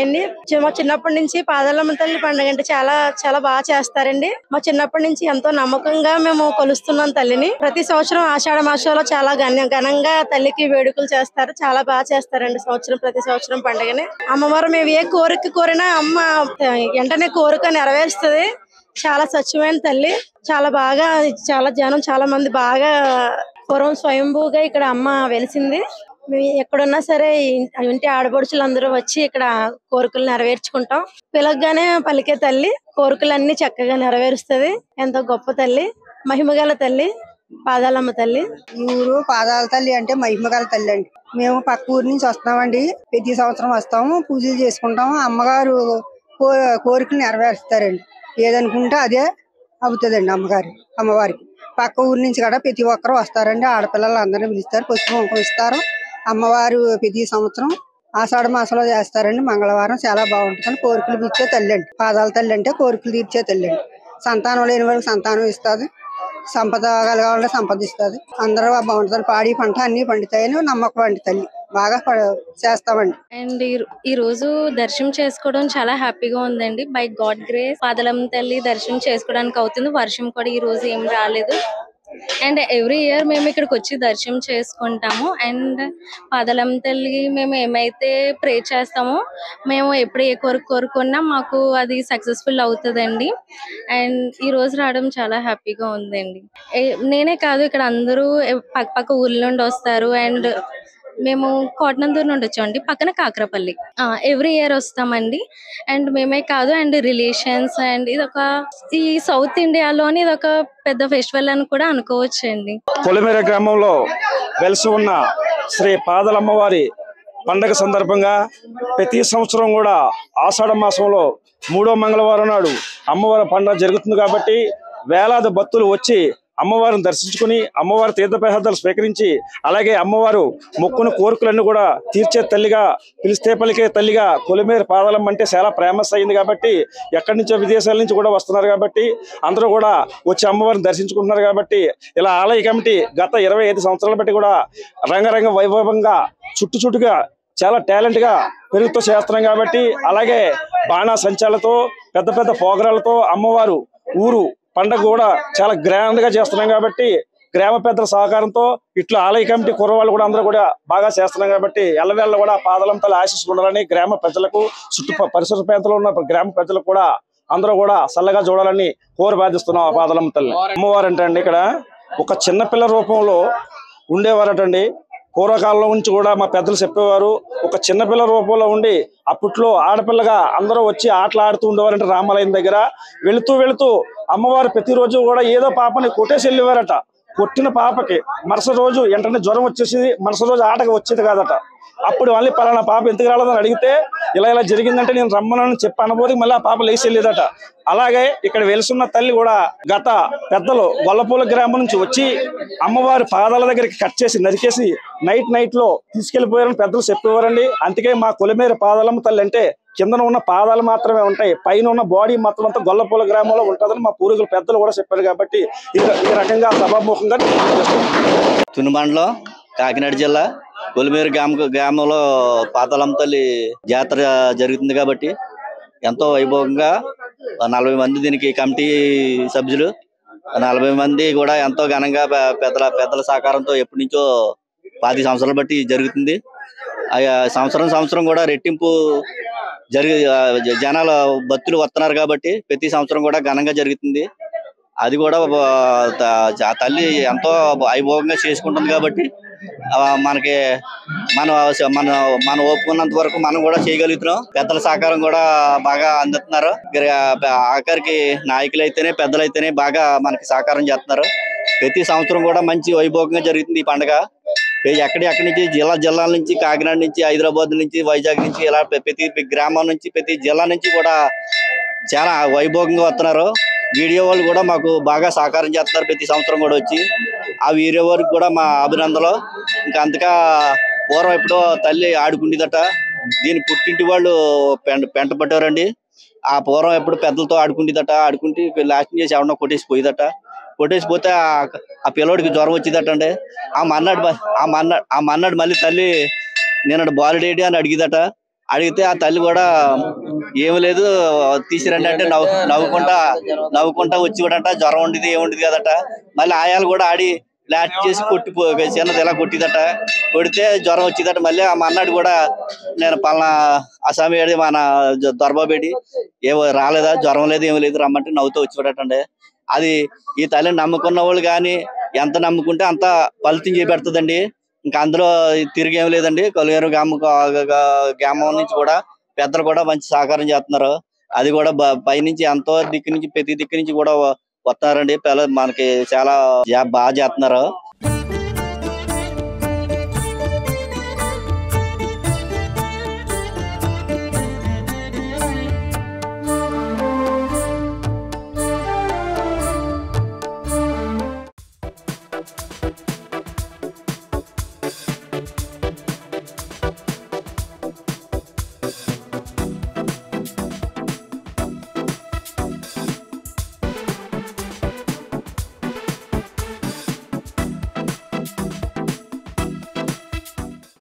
ఉన్నాయండి చి- మా చిన్నప్పటి నుంచి పాదాలమ్మ తల్లి పండుగ అంటే చాలా చాలా బాగా చేస్తారండి మా చిన్నప్పటి నుంచి ఎంతో నమ్మకంగా మేము కొలుస్తున్నాం తల్లిని ప్రతి సంవత్సరం ఆషాఢ మాసంలో చాలా ఘన ఘనంగా తల్లికి వేడుకలు చేస్తారు చాలా బాగా చేస్తారండి సంవత్సరం ప్రతి సంవత్సరం పండుగని అమ్మవారు మేము ఏ కోరిక కోరినా అమ్మ ఆ, వెంటనే కోరిక నెరవేరుస్తుంది చాలా స్వచ్ఛమైన తల్లి చాలా బాగా చాలా జనం చాలా మంది బాగా పూర్వం స్వయంభూగా ఇక్కడ అమ్మ వెలిసింది మేము ఎక్కడున్నా సరే ఇన్- ఇంటి ఆడపడుచులు అందరూ వచ్చి ఇక్కడ కోరికలు నెరవేర్చుకుంటాం పిలగ్గానే పలికే తల్లి కోరికలన్నీ చక్కగా నెరవేరుస్తుంది ఎంతో గొప్ప తల్లి మహిమగల తల్లి పాదాలమ్మ తల్లి ఈ ఊరు పాదాల తల్లి అంటే మహిమగల తల్లి అండి మేము పక్క ఊరు నుంచి వస్తామండి ప్రతి సంవత్సరం వస్తాము పూజలు చేసుకుంటాము అమ్మగారు కో- కోరికలు నెరవేరుస్తారండి ఏదనుకుంటే అదే అవుతుందండి అమ్మగారి అమ్మవారికి పక్క ఊరు నుంచి కూడా ప్రతి ఒక్కరు వస్తారండి ఆడపిల్లలు అందరినీ పిలుస్తారు పసుపు కుంకుమ ఇస్తారు అమ్మవారు ప్రతి సంవత్సరం ఆషాఢ మాసంలో చేస్తారండి మంగళవారం చాలా బాగుంటుందని కోరికలు తీర్చే తల్లి అండి పాదాల తల్లి అంటే కోరికలు తీర్చే తల్లి అండి సంతానం లేని వారికి సంతానం ఇస్తుంది సంపద కలగాలంటే సంపదిస్తుంది అందరూ బాగుంటుంది పాడి పంట అన్ని పండుతాయని నమ్మకం అండి తల్లి బాగా ప- చేస్తామండి అండ్ ఈ- ఈ రోజు దర్శనం చేసుకోవడం చాలా హ్యాపీగా ఉందండి బై గాడ్ గ్రేస్ పాదలం తల్లి దర్శనం చేసుకోవడానికి అవుతుంది వర్షం కూడా ఈ రోజు ఏం రాలేదు అండ్ ఎవ్రీ ఇయర్ మేము ఇక్కడికి వచ్చి దర్శనం చేసుకుంటాము అండ్ పాదలం తల్లి మేము ఏమైతే ప్రే చేస్తామో మేము ఎప్పుడు ఏ కోరిక కోరుకున్నా మాకు అది సక్సెస్ఫుల్ అవుతుందండి అండ్ ఈ రోజు రావడం చాలా హ్యాపీగా ఉందండి ఏ- నేనే కాదు ఇక్కడ అందరూ ఎ- పక్క పక్క ఊర్ల నుండి వస్తారు అండ్ మేము కోటనందూరు నుండి వచ్చామండి పక్కన కాకరపల్లి ఎవ్రీ ఇయర్ వస్తామండి అండ్ మేమే కాదు అండ్ రిలేషన్స్ అండ్ ఇది ఒక ఈ సౌత్ ఇండియాలోని ఇది ఒక పెద్ద ఫెస్టివల్ అని కూడా అనుకోవచ్చు అండి కొలిమేర గ్రామంలో వెలిసి ఉన్న శ్రీ పాదలమ్మవారి పండగ సందర్భంగా ప్రతి సంవత్సరం కూడా ఆషాఢ మాసంలో మూడో మంగళవారం నాడు అమ్మవారి పండుగ జరుగుతుంది కాబట్టి వేలాది భక్తులు వచ్చి అమ్మవారిని దర్శించుకుని అమ్మవారి తీర్థప్రసాదాలు స్వీకరించి అలాగే అమ్మవారు మొక్కుని కోరికలన్నీ కూడా తీర్చే తల్లిగా పిలిస్తే పలికే తల్లిగా కొలిమేర పాదాలం అంటే చాలా ఫేమస్ అయింది కాబట్టి ఎక్కడి నుంచో విదేశాల నుంచి కూడా వస్తున్నారు కాబట్టి అందరూ కూడా వచ్చి అమ్మవారిని దర్శించుకుంటున్నారు కాబట్టి ఇలా ఆలయ కమిటీ గత ఇరవై ఐదు సంవత్సరాల బట్టి కూడా రంగరంగ వైభవంగా చుట్టు చుట్టుగా చాలా టాలెంట్ గా పెరుగుతూ చేస్తున్నాం కాబట్టి అలాగే బాణా సంచాలతో పెద్ద పెద్ద పోగరాలతో అమ్మవారు ఊరు పండగ కూడా చాలా గ్రాండ్ గా చేస్తున్నాం కాబట్టి గ్రామ పెద్దల సహకారంతో ఇట్లా ఆలయ కమిటీ కుర్రవాళ్ళు కూడా అందరూ కూడా బాగా చేస్తున్నాం కాబట్టి ఎల్లవేళ్ళ కూడా పాదలంతో ఆశీస్సులు ఉండాలని గ్రామ ప్రజలకు చుట్టూ పరిసర ప్రాంతంలో ఉన్న గ్రామ ప్రజలకు కూడా అందరూ కూడా చల్లగా చూడాలని కోరి బాధిస్తున్నాం ఆ పాదలమ్మ తల్లి అమ్మవారు అంటే అండి ఇక్కడ ఒక చిన్న పిల్ల రూపంలో ఉండేవారటండి పూర్వకాలం నుంచి కూడా మా పెద్దలు చెప్పేవారు ఒక చిన్నపిల్ల రూపంలో ఉండి అప్పట్లో ఆడపిల్లగా అందరూ వచ్చి ఆటలు ఆడుతూ ఉండేవారంట రామాలయం దగ్గర వెళుతూ వెళుతూ అమ్మవారు ప్రతిరోజు కూడా ఏదో పాపని కొట్టేసి వెళ్ళేవారట కొట్టిన పాపకి మరుసటి రోజు వెంటనే జ్వరం వచ్చేసి మరుసటి రోజు ఆటకు వచ్చేది కాదట అప్పుడు మళ్ళీ పలానా పాప ఎందుకు రాలేదని అడిగితే ఇలా ఇలా జరిగిందంటే నేను రమ్మనని చెప్పి అనబోది మళ్ళీ ఆ పాప లేచి వెళ్ళేదట అలాగే ఇక్కడ వెలుసున్న తల్లి కూడా గత పెద్దలు గొల్లపూల గ్రామం నుంచి వచ్చి అమ్మవారి పాదాల దగ్గరికి కట్ చేసి నరికేసి నైట్ నైట్ లో తీసుకెళ్లిపోయారని పెద్దలు చెప్పేవారండి అందుకే మా కొలిమేర పాదాలమ్మ తల్లి అంటే కిందన ఉన్న పాదాలు మాత్రమే ఉంటాయి పైన ఉన్న బాడీ మొత్తం అంతా గొల్లపూల గ్రామంలో ఉంటుందని మా పూర్వీకులు పెద్దలు కూడా చెప్పారు కాబట్టి ఈ ఈ రకంగా సభాముఖంగా తెలియజేస్తున్నాం. తునిబండలో కాకినాడ జిల్లా కొలిమేరు గ్రామ గ్రామంలో పాతాళమ్మ తల్లి జాతర జరుగుతుంది కాబట్టి ఎంతో వైభవంగా నలభై మంది దీనికి కమిటీ సభ్యులు నలభై మంది కూడా ఎంతో ఘనంగా పె- పెద్దల పెద్దల సహకారంతో ఎప్పటి నుంచో పది సంవత్సరాలు బట్టి జరుగుతుంది ఆ సంవత్సరం సంవత్సరం కూడా రెట్టింపు జరిగి ఆ జ- జనాలు భక్తులు వస్తున్నారు కాబట్టి ప్రతి సంవత్సరం కూడా ఘనంగా జరుగుతుంది అది కూడా ఆ, త- ఆ తల్లి ఎంతో వైభవంగా చేసుకుంటుంది కాబట్టి ఆ, మనకి మన మన మనం ఒప్పుకున్నంత వరకు మనం కూడా చేయగలుగుతున్నాం పెద్దల సహకారం కూడా బాగా అందుతున్నారు గ్ర- ఆఖరికి నాయకులు అయితేనే పెద్దలు అయితేనే బాగా మనకి సహకారం చేస్తున్నారు ప్రతి సంవత్సరం కూడా మంచి వైభవంగా జరుగుతుంది ఈ పండుగ ఎక్కడి ఎక్కడి నుంచి జిల్లా జిల్లాల నుంచి కాకినాడ నుంచి హైదరాబాద్ నుంచి వైజాగ్ నుంచి ఇలా ప్రతి గ్రామం నుంచి ప్రతి జిల్లా నుంచి కూడా చాలా వైభవంగా వస్తున్నారు వీడియో వాళ్ళు కూడా మాకు బాగా సహకారం చేస్తున్నారు ప్రతి సంవత్సరం కూడా వచ్చి ఆ వీడియో వారికి కూడా మా అభినందనలు ఇంకా అంతగా పూర్వం ఎప్పుడో తల్లి ఆడుకుండేదట దీని పుట్టింటి వాళ్ళు పెంట పెంట పట్టారండి ఆ పూర్వం ఎప్పుడు పెద్దలతో ఆడుకుండేదట ఆడుకుంటే లాస్ట్ చేసి ఎవడన్నా కొట్టేసి పోయేదట కొట్టేసి పోతే ఆ- ఆ పిల్లోడికి జ్వరం వచ్చిందట అండి ఆ మన్నాడు మ- ఆ మన్నాడు ఆ మన్నాడు మళ్ళీ తల్లి నేను బాలుడేడి అని అడిగిదట అడిగితే ఆ తల్లి కూడా ఏమి లేదు తీసిరండి అంటే నవ్వు నవ్వుకుంటా నవ్వుకుంటా వచ్చి కూడా జ్వరం ఉండేది ఏముండేది కదట మళ్ళీ ఆయాలు కూడా ఆడి లాట్ చేసి కొట్టి చిన్నది ఇలా కొట్టిదట కొడితే జ్వరం వచ్చిందట మళ్ళీ ఆ మన్నాడు కూడా నేను పలానా అసామి ఏడి మన దొరబాబేడి ఏమో రాలేదా జ్వరం లేదు ఏమీ లేదు రమ్మంటే నవ్వుతూ వచ్చి అది ఈ తల్లిని నమ్ముకున్న వాళ్ళు కానీ ఎంత నమ్ముకుంటే అంత ఫలితం చేపెడుతుందండి ఇంకా అందులో తిరిగి ఏం లేదండి కొలిగారు గ్రామ గ్రామం నుంచి కూడా పెద్దలు కూడా మంచి సహకారం చేస్తున్నారు అది కూడా బ- పైనుంచి ఎంతో దిక్కు నుంచి ప్రతి దిక్కు నుంచి కూడా వస్తున్నారండి పిల్ల మనకి చాలా జా- బాగా చేస్తున్నారు